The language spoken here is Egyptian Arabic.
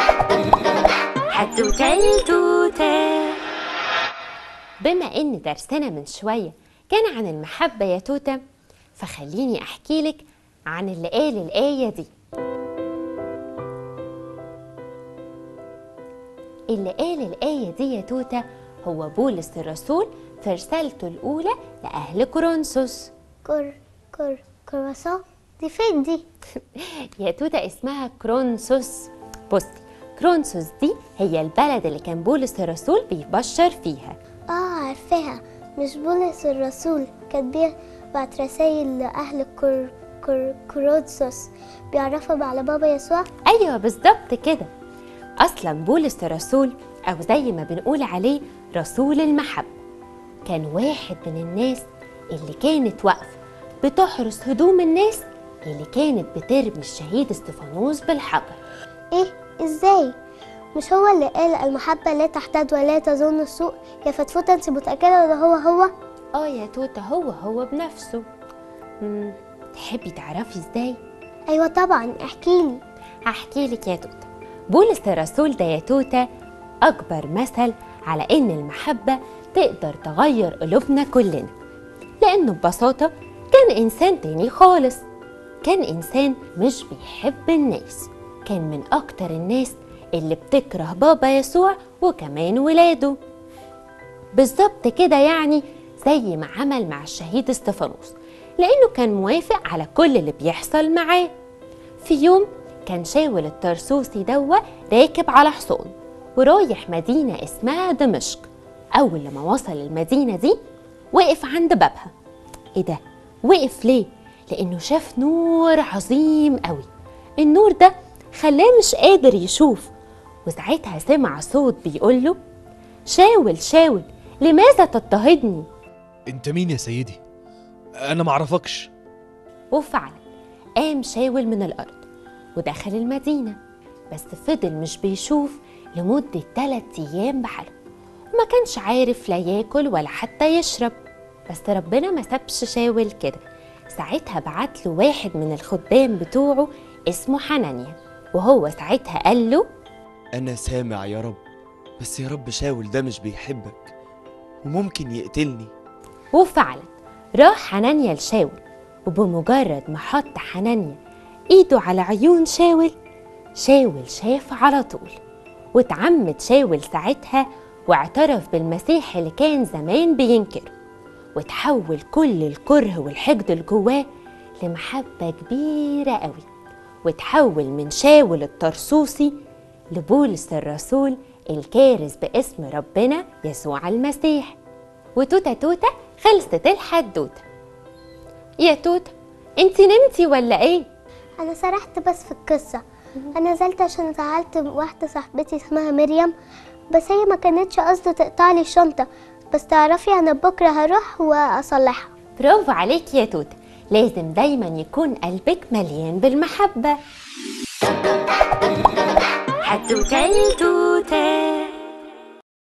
حدوتة التوتة بما إن درسنا من شوية كان عن المحبة يا توتة فخليني أحكي لك عن اللي قال الآية دي اللي قال الآية دي يا توتة هو بولس الرسول في رسالته الأولى لأهل كورنثوس كر كر كرواسون دي فين دي يا توتة اسمها كرونسوس بصي كرونسوس دي هي البلد اللي كان بولس الرسول بيبشر فيها اه عارفاها مش بولس الرسول كان بيبعت رسايل لأهل كر كر كرودسوس بيعرفهم على بابا يسوع أيوة بالظبط كده أصلا بولس الرسول أو زي ما بنقول عليه رسول المحبة كان واحد من الناس اللي كانت واقفة بتحرس هدوم الناس اللي كانت بترمي الشهيد استفانوس بالحجر ايه ازاي مش هو اللي قال المحبة لا تحتد ولا تظن السوء يا فتفوتة انت متأكدة ده هو هو اه يا توتة هو هو بنفسه مم، تحبي تعرفي ازاي؟ ايوه طبعا احكيلي هحكي لك يا توتة بولس الرسول ده يا توتة أكبر مثل على إن المحبة تقدر تغير قلوبنا كلنا لأنه ببساطة كان إنسان تاني خالص كان إنسان مش بيحب الناس كان من أكتر الناس اللي بتكره بابا يسوع وكمان ولاده بالظبط كده يعني زي ما عمل مع الشهيد استفانوس لأنه كان موافق على كل اللي بيحصل معاه في يوم كان شاول الترسوسي دوا راكب على حصان ورايح مدينة اسمها دمشق أول لما وصل المدينة دي وقف عند بابها إيه ده؟ وقف ليه؟ لأنه شاف نور عظيم قوي النور ده خلاه مش قادر يشوف وساعتها سمع صوت بيقول له شاول شاول لماذا تضطهدني؟ انت مين يا سيدي انا معرفكش وفعلا قام شاول من الأرض ودخل المدينة بس فضل مش بيشوف لمدة تلات أيام بحاله وما كانش عارف لا ياكل ولا حتى يشرب بس ربنا ما سابش شاول كده ساعتها بعت له واحد من الخدام بتوعه اسمه حنانيا وهو ساعتها قال له أنا سامع يا رب بس يا رب شاول ده مش بيحبك وممكن يقتلني وفعلا راح حنانيا لشاول وبمجرد ما حط حنانيا ايده على عيون شاول شاول شاف على طول واتعمد شاول ساعتها واعترف بالمسيح اللي كان زمان بينكره وتحول كل الكره والحقد اللي جواه لمحبة كبيرة قوي وتحول من شاول الطرسوسي لبولس الرسول الكارز باسم ربنا يسوع المسيح وتوتة توتة خلصت الحدوتة يا توتة انتي نمتي ولا ايه؟ انا سرحت بس في القصة انا نزلت عشان زعلت واحدة صاحبتي اسمها مريم بس هي ما كانتش قصده تقطع لي الشنطة بس تعرفي انا بكرة هروح واصلحها برافو عليك يا توتة لازم دايما يكون قلبك مليان بالمحبة حدوتة التوتة